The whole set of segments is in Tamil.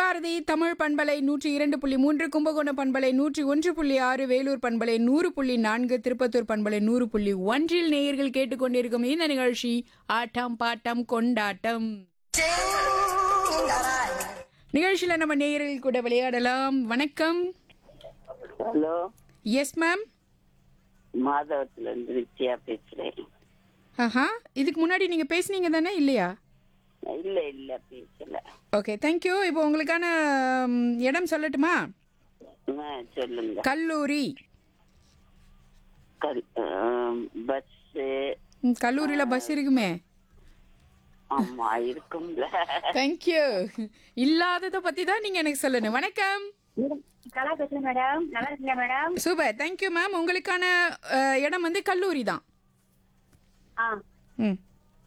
பாரதி தமிழ் பண்பலை நூற்றி இரண்டு புள்ளி மூன்று கும்பகோணம் பண்பலை நூற்றி ஒன்று புள்ளி ஆறு வேலூர் பண்பலை நூறு புள்ளி நான்கு திருப்பத்தூர் பண்பலை நூறு புள்ளி ஒன்றில் நேயர்கள் கேட்டுக்கொண்டிருக்கும் இந்த நிகழ்ச்சி ஆட்டம் பாட்டம் கொண்டாட்டம் நிகழ்ச்சியில் நம்ம நேயர்கள் கூட விளையாடலாம் வணக்கம் ஹலோ எஸ் மேம் மாதவத்துல இருந்து நித்யா பேசுறேன் ஆஹா இதுக்கு முன்னாடி நீங்கள் பேசுனீங்க தானே இல்லையா இல்ல இல்ல பேசல ஓகே தேங்க்யூ இப்போ உங்களுக்கான ம், இடம் சொல்லட்டுமா ஆ, சொல்லுங்க கல்லூரி பஸ் ம், கல்லூரியில் பஸ் இருக்குமே ஆமா இருக்கும்ல தேங்க்யூ இல்லாததை பற்றி தான் நீங்கள் எனக்கு சொல்லணும் வணக்கம் கலா பேசுறேன் மேடம் நல்லா இருக்கீங்க மேடம் சூப்பர் தேங்க்யூ மேம் உங்களுக்கான அஹ், இடம் வந்து கல்லூரி தான் ஆ ம்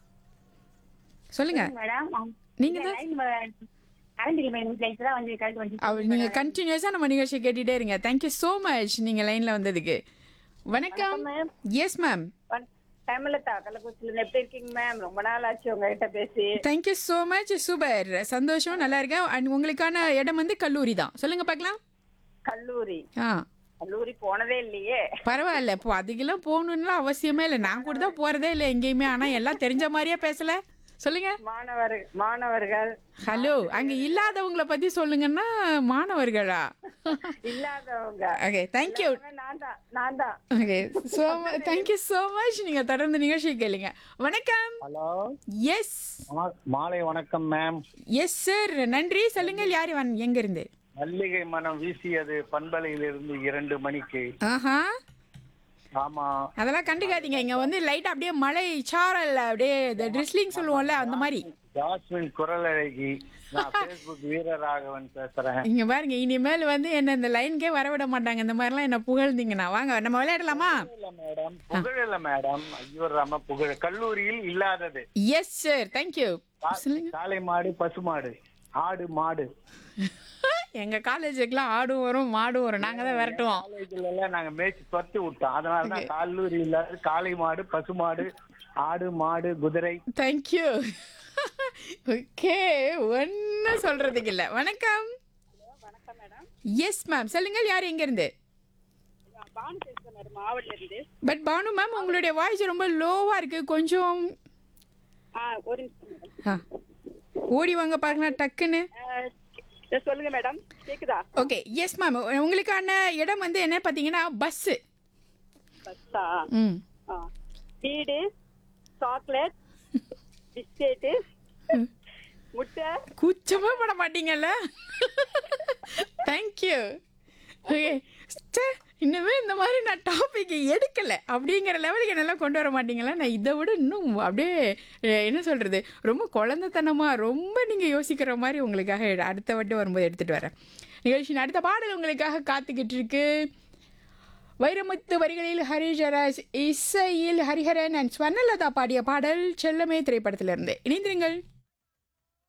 சொல்லுங்க மேடம் நீங்க தான் கரண்ட் இல்லை மேடம் பிளேஸ் தான் வந்து கரண்ட் வந்து அவ நீங்கள் கண்டினியூஸாக நம்ம நிகழ்ச்சியை கேட்டுகிட்டே இருங்க தேங்க்யூ ஸோ மச் நீங்கள் லைனில் வந்ததுக்கு வணக்கம் எஸ் மேம் தமிழத்தா கள்ளக்குறிச்சியில எப்படி இருக்கீங்க மேம் ரொம்ப நாள் ஆச்சு உங்ககிட்ட பேசி தேங்க்யூ ஸோ மச் சூப்பர் சந்தோஷம் நல்லா இருக்கேன் அண்ட் உங்களுக்கான இடம் வந்து கல்லூரி தான் சொல்லுங்க பார்க்கலாம் கல்லூரி ஆ கல்லூரி போனதே இல்லையே பரவாயில்ல இப்போ அதுக்கெல்லாம் போகணுன்னுலாம் அவசியமே இல்லை நான் கூட தான் போகிறதே இல்லை எங்கேயுமே ஆனால் எல்லாம் தெரிஞ்ச மாதிரியே பேசல சொல்லுங்க மாணவர் மாணவர்கள் ஹலோ அங்கே இல்லாதவங்கள பற்றி சொல்லுங்கன்னா மாணவர்களா இல்லாதவங்க ஓகே தேங்க்யூ நான் தான் நான் தான் okay so thank you so much நீங்கள் தொடர்ந்து நிகழ்ச்சி கேளுங்க வணக்கம் ஹலோ எஸ் மா- மாலை வணக்கம் மேம் எஸ் சார் நன்றி சொல்லுங்கள் யார் வன் எங்கேருந்து மல்லிகை மனம் வீசியது பண்பலையிலிருந்து இரண்டு மணிக்கு ஆஹா ஆமா அதெல்லாம் கண்டுக்காதீங்க இங்க வந்து லைட் அப்படியே மழை சாரல் அப்படியே இந்த ட்ரிஸ்லிங் சொல்லுவோம்ல அந்த மாதிரி ஜாஸ்மின் குரல் அழகி நான் பேஸ்புக் வீரராகவன் பேசுறேன் இங்க பாருங்க இனிமேல் வந்து என்ன இந்த லைன்கே வர விட மாட்டாங்க இந்த மாதிரிலாம் என்ன புகழ்ந்தீங்கன்னா வாங்க நம்ம விளையாடலாமா இல்ல மேடம் புகழல மேடம் ஐயோ ராம புகழ் கல்லூரியில் இல்லாதது எஸ் சார் தேங்க்யூ சொல்லுங்க காளை மாடு பசுமாடு ஆடு மாடு எங்க காலேஜுக்குலாம் ஆடும் வரும் மாடும் வரும் நாங்க தான் விரட்டுவோம் காலேஜ்ல எல்லாம் நாங்க மேய்ச்சி துரத்தி விட்டோம் அதனால தான் கல்லூரி இல்லாத காளை மாடு பசுமாடு ஆடு மாடு குதிரை தேங்க்யூ ஓகே ஒன்றும் சொல்றதுக்கு இல்லை வணக்கம் எஸ் மேம் சொல்லுங்கள் யார் எங்க இருந்து பானு பேசுறேன் மேடம் மாவட்டத்துல இருந்து பட் பானு மேம் உங்களுடைய வாய்ஸ் ரொம்ப லோவா இருக்கு கொஞ்சம் ஆ ஒரு நிமிஷம் மேடம் ஆ. ஓடி வாங்க பார்க்கலாம் டக்குன்னு சொல்லுங்க மேடம் கேக்குதா ஓகே எஸ் மேம் உங்களுக்கான இடம் வந்து என்ன பார்த்தீங்கன்னா பஸ்ஸு பஸ்ஸா ம் ஆ. வீடு சாக்லேட் பிஸ்கெட்டு முட்டை கூச்சமே பண்ண மாட்டீங்கல்ல தேங்க்யூ ஓகே இன்னுமே இந்த மாதிரி நான் டாபிக் எடுக்கலை அப்படிங்கிற லெவலுக்கு என்னெல்லாம் கொண்டு வர மாட்டீங்களா நான் இதை விட இன்னும் அப்படியே அஹ், என்ன சொல்கிறது ரொம்ப குழந்தைத்தனமாக ரொம்ப நீங்கள் யோசிக்கிற மாதிரி உங்களுக்காக எடு- அடுத்த வாட்டி வரும்போது எடுத்துகிட்டு வரேன் நிகழ்ச்சியின் அடுத்த பாடல் உங்களுக்காக காத்துக்கிட்டு இருக்கு வைரமுத்து வரிகளில் ஹரிஜராஜ் இசையில் ஹரிஹரன் அண்ட் ஸ்வர்ணலதா பாடிய பாடல் செல்லமே திரைப்படத்திலிருந்து இணைந்திருங்கள்